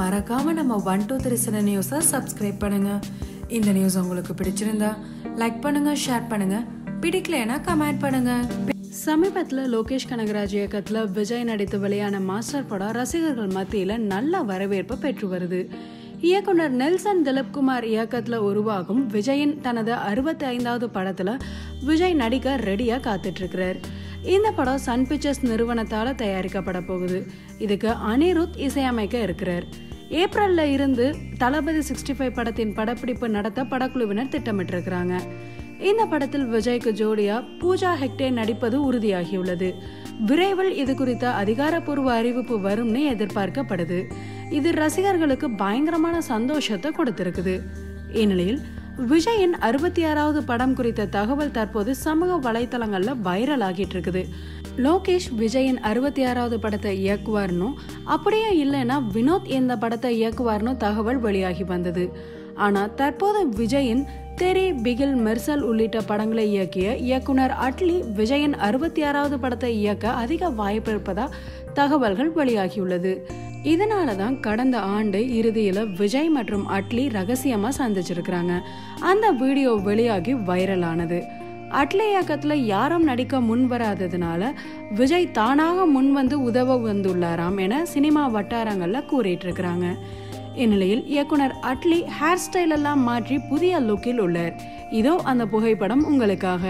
மறக்காம நம்ம one two three சில நியூஸை சப்ஸ்கிரைப் பண்ணுங்க இந்த நியூஸ் உங்களுக்கு பிடிச்சிருந்தா லைக் பண்ணுங்க ஷேர் பண்ணுங்க பிடிக்கலைன்னா கமெண்ட் பண்ணுங்க சமீபத்தில் லோகேஷ் கனகராஜ் இயக்கத்தில் விஜய் நடித்து வெளியான மாஸ்டர் படம் ரசிகர்கள் மத்தியில் நல்ல வரவேற்பு பெற்று வருது இயக்குனர் நெல்சன் திலீப்குமார் இயக்கத்தில் உருவாகும் விஜயின் தனது அறுபத்தி ஐந்தாவது படத்தில் விஜய் நடிக்க ரெடியாக காத்துட்டு இருக்கிறார் இந்த படம் சன் பிக்சர்ஸ் நிறுவனத்தால் தயாரிக்கப்பட போகுது இதுக்கு அனிருத் இசையமைக்க இருக்கிறார் ஏப்ரல்ல இருந்து தளபதி சிக்ஸ்டி ஃபைவ் படத்தின் படப்பிடிப்பு நடத்த படக்குழுவினர் திட்டமிட்டிருக்கிறாங்க இந்த படத்தில் விஜய்க்கு ஜோடியா பூஜா ஹெக்டே நடிப்பது உறுதியாகியுள்ளது விரைவில் இது குறித்த அதிகாரப்பூர்வ அறிவிப்பு வரும்னு எதிர்பார்க்கப்படுது இது ரசிகர்களுக்கு பயங்கரமான சந்தோஷத்தை கொடுத்திருக்குது இந்நிலையில் விஜயின் அறுபத்தி ஆறாவது படம் குறித்த தகவல் தற்போது சமூக வலைத்தளங்கள்ல வைரல் ஆகிட்டு இருக்குது லோகேஷ் விஜயின் அறுபத்தி ஆறாவது படத்தை இயக்குவார்னு அப்படியே இல்லைன்னா வினோத் இந்த படத்தை இயக்குவார்னு தகவல் வெளியாகி வந்தது ஆனா தற்போது விஜயின் தெரி பிகில் மெர்சல் உள்ளிட்ட படங்களை இயக்கிய இயக்குனர் அட்லி விஜயின் அறுபத்தி ஆறாவது படத்தை இயக்க அதிக வாய்ப்பு இருப்பதா தகவல்கள் வெளியாகியுள்ளது இதனால தான் கடந்த ஆண்டு இறுதியில விஜய் மற்றும் அட்லி ரகசியமா சந்திச்சிருக்கிறாங்க அந்த வீடியோ வெளியாகி வைரலானது அட்லி இயக்கத்துல யாரும் நடிக்க முன் வராததுனால விஜய் தானாக முன் வந்து உதவ வந்துள்ளாராம் என சினிமா வட்டாரங்கள்ல கூறிட்டு இருக்கிறாங்க இந்நிலையில் இயக்குனர் அட்லி ஹேர் ஸ்டைல் எல்லாம் மாற்றி புதிய லுக்கில் உள்ளார் இதோ அந்த புகைப்படம் உங்களுக்காக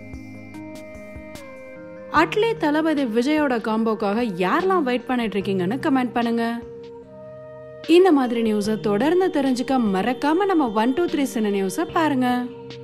அட்லி தளபதி விஜயோட காம்போக்காக யாரெல்லாம் வெயிட் பண்ணிட்டு இருக்கீங்கன்னு கமெண்ட் பண்ணுங்க இந்த மாதிரி நியூஸை தொடர்ந்து தெரிஞ்சுக்க மறக்காம நம்ம ஒன் டூ த்ரீ சின்ன நியூஸை பாருங்க